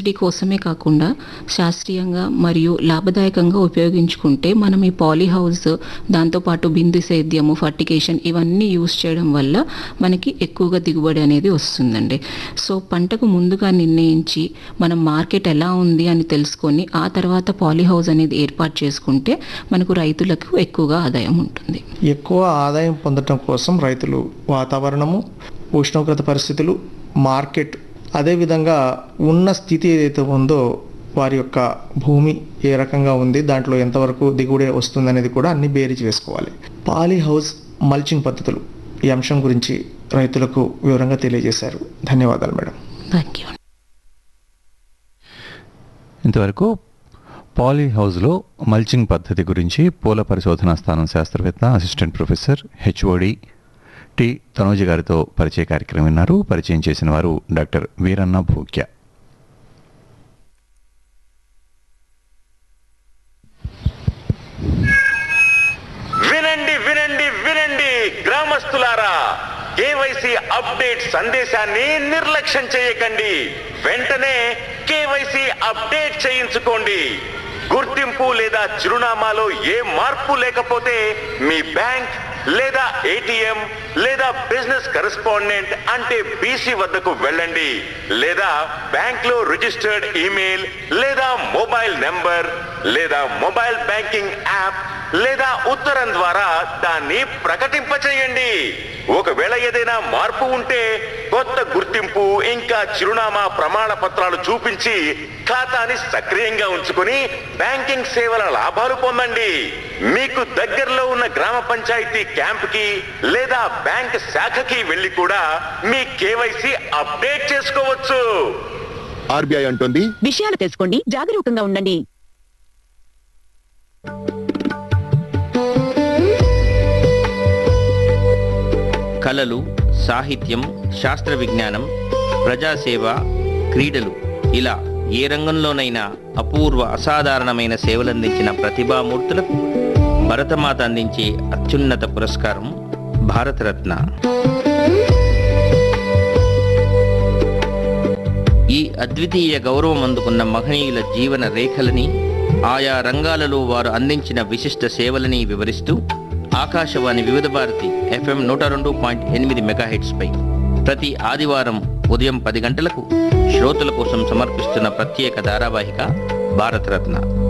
subsidy కోసమే కాకుండా శాస్త్రీయంగా మరియు లాభదాయకంగా ఉపయోగించుకుంటే మనం ఈ పాలీ హౌస్ దాంతోపాటు బిందు సేద్యము ఫర్టికేషన్ ఇవన్నీ యూస్ చేయడం వల్ల మనకి ఎక్కువగా దిగుబడి అనేది వస్తుందండి సో పంటకు ముందుగా నిర్ణయించి మనం మార్కెట్ ఎలా ఉంది అని తెలుసుకొని ఆ తర్వాత పాలీ హౌస్ అనేది ఏర్పాటు చేసుకుంటే మనకు రైతులకు ఎక్కువగా ఆదాయం ఉంటుంది ఎక్కువ ఆదాయం పొందటం కోసం రైతులు వాతావరణము ఉష్ణోగ్రత పరిస్థితులు మార్కెట్ అదేవిధంగా ఉన్న స్థితి ఏదైతే ఉందో వారి యొక్క భూమి ఏ రకంగా ఉంది దాంట్లో ఎంతవరకు దిగుబడి వస్తుందనేది కూడా అన్ని బేరీజ్ వేసుకోవాలి పాలీ హౌస్ మల్చింగ్ పద్ధతులు ఈ అంశం గురించి రైతులకు వివరంగా తెలియజేశారు ధన్యవాదాలు మేడం థ్యాంక్ యూ ఇంతవరకు పాలీ హౌస్లో మల్చింగ్ పద్ధతి గురించి పూల పరిశోధనా స్థానం శాస్త్రవేత్త assistant professor HOD T Tanoji గారితో పరిచయ కార్యక్రమం విన్నారు పరిచయం చేసిన వారు డాక్టర్ వీరన్న భూక్య వినండి వినండి వినండి గ్రామస్తులారా కేవైసీ అప్డేట్ సందేశాన్ని నిర్లక్ష్యం చేయకండి వెంటనే కేవైసీ అప్డేట్ చేయించుకోండి గుర్తింపు లేదా చిరునామాలో ఏ మార్పు లేకపోతే మీ బ్యాంక్ లేదా ఏటీఎం లేదా బిజినెస్ కరెస్పాండెంట్ అంటే బీసీ వద్దకు వెళ్ళండి లేదా బ్యాంక్ లో రిజిస్టర్డ్ ఈమెయిల్ లేదా మొబైల్ నెంబర్ లేదా మొబైల్ బ్యాంకింగ్ యాప్ లేదా ఉత్తరం ద్వారా దాన్ని ప్రకటింపచేయండి ఒకవేళ ఏదైనా మార్పు ఉంటే కొత్త గుర్తింపు ఇంకా చిరునామా ప్రమాణ పత్రాలు చూపించి ఖాతాని సక్రియంగా ఉంచుకుని బ్యాంకింగ్ సేవల లాభాలు పొందండి మీకు దగ్గరలో ఉన్న గ్రామ పంచాయతీ క్యాంప్ కి లేదా బ్యాంక్ శాఖకి వెళ్లి కూడా మీ కేవైసీ అప్డేట్ చేసుకోవచ్చు ఆర్బీఐ అంటోంది విషయాలు తెలుసుకోండి జాగరూకంగా ఉండండి కళలు సాహిత్యం శాస్త్ర విజ్ఞానం ప్రజాసేవ క్రీడలు ఇలా ఏ రంగంలోనైనా అపూర్వ అసాధారణమైన సేవలందించిన ప్రతిభామూర్తులకు భరతమాత అందించే అత్యున్నత పురస్కారం భారతరత్న ఈ అద్వితీయ గౌరవం అందుకున్న మహనీయుల జీవన రేఖలని ఆయా రంగాలలో వారు అందించిన విశిష్ట సేవలని వివరిస్తూ ఆకాశవాణి వివిధ భారతి ఎఫ్ఎం నూట రెండు పాయింట్ ఎనిమిది మెగాహెట్స్పై ప్రతి ఆదివారం ఉదయం పది గంటలకు శ్రోతల కోసం సమర్పిస్తున్న ప్రత్యేక ధారావాహిక భారతరత్న